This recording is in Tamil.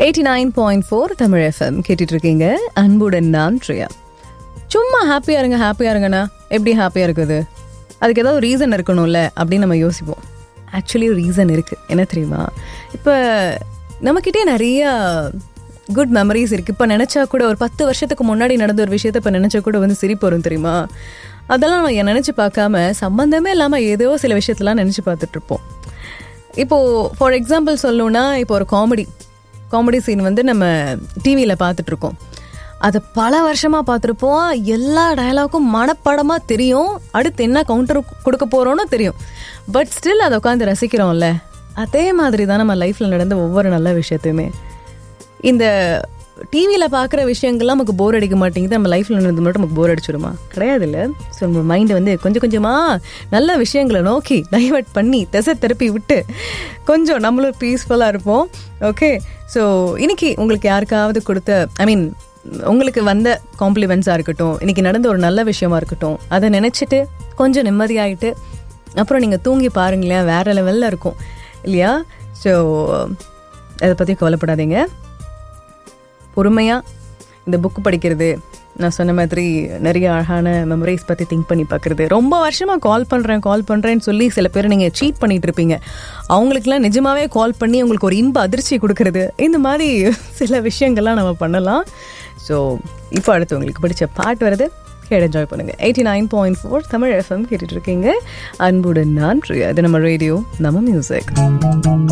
eighty nine point four Tamil FM கேட்டுட்டு இருக்கீங்க அன்புடன் நான் ட்ரியா சும்மா ஹாப்பியாக இருங்க ஹாப்பியாக இருங்கண்ணா எப்படி ஹாப்பியாக இருக்குது அதுக்கு ஏதாவது ரீசன் இருக்கணும்ல அப்படின்னு நம்ம யோசிப்போம் ஆக்சுவலி ரீசன் இருக்குது என்ன தெரியுமா இப்போ நம்மக்கிட்டே நிறைய குட் மெமரிஸ் இருக்குது இப்போ நினச்சா கூட ஒரு பத்து வருஷத்துக்கு முன்னாடி நடந்த ஒரு விஷயத்த இப்போ நினச்சா கூட வந்து சிரிப்பு வரும் தெரியுமா அதெல்லாம் நம்ம நினச்சி பார்க்காம சம்பந்தமே இல்லாமல் ஏதோ சில விஷயத்தெல்லாம் நினச்சி பார்த்துட்ருப்போம் இப்போது ஃபார் எக்ஸாம்பிள் சொல்லணும்னா இப்போ ஒரு காமெடி காமெடி சீன் வந்து நம்ம டிவியில் பார்த்துட்ருக்கோம் அதை பல வருஷமாக பார்த்துருப்போம் எல்லா டயலாக்கும் மனப்படமாக தெரியும் அடுத்து என்ன கவுண்டர் கொடுக்க போகிறோன்னு தெரியும் பட் ஸ்டில் அதை உட்காந்து ரசிக்கிறோம்ல அதே மாதிரி தான் நம்ம லைஃப்பில் நடந்த ஒவ்வொரு நல்ல விஷயத்தையுமே இந்த டிவியில் பார்க்குற விஷயங்கள்லாம் நமக்கு போர் அடிக்க மாட்டேங்குது நம்ம லைஃப்பில் நடந்து மட்டும் நமக்கு போர் அடிச்சிடுமா கிடையாது இல்லை ஸோ நம்ம மைண்டை வந்து கொஞ்சம் கொஞ்சமாக நல்ல விஷயங்களை நோக்கி டைவர்ட் பண்ணி திசை திருப்பி விட்டு கொஞ்சம் நம்மளும் பீஸ்ஃபுல்லாக இருப்போம் ஓகே ஸோ இன்னைக்கு உங்களுக்கு யாருக்காவது கொடுத்த ஐ மீன் உங்களுக்கு வந்த காம்ப்ளிமெண்ட்ஸாக இருக்கட்டும் இன்னைக்கு நடந்த ஒரு நல்ல விஷயமா இருக்கட்டும் அதை நினச்சிட்டு கொஞ்சம் நிம்மதியாயிட்டு அப்புறம் நீங்கள் தூங்கி பாருங்களேன் வேற லெவலில் இருக்கும் இல்லையா ஸோ அதை பற்றி கவலைப்படாதீங்க பொறுமையாக இந்த புக்கு படிக்கிறது நான் சொன்ன மாதிரி நிறைய அழகான மெமரிஸ் பற்றி திங்க் பண்ணி பார்க்குறது ரொம்ப வருஷமாக கால் பண்ணுறேன் கால் பண்ணுறேன்னு சொல்லி சில பேர் நீங்கள் சீட் பண்ணிட்டு இருப்பீங்க அவங்களுக்குலாம் நிஜமாவே கால் பண்ணி உங்களுக்கு ஒரு இன்ப அதிர்ச்சி கொடுக்கறது இந்த மாதிரி சில விஷயங்கள்லாம் நம்ம பண்ணலாம் ஸோ இப்போ அடுத்து உங்களுக்கு பிடிச்ச பாட்டு வருது கேட்டு என்ஜாய் பண்ணுங்கள் eighty nine point four Tamil FM கேட்டுட்டு இருக்கீங்க அன்புடன் நான் பிரியா இது நம்ம ரேடியோ நம்ம மியூசிக்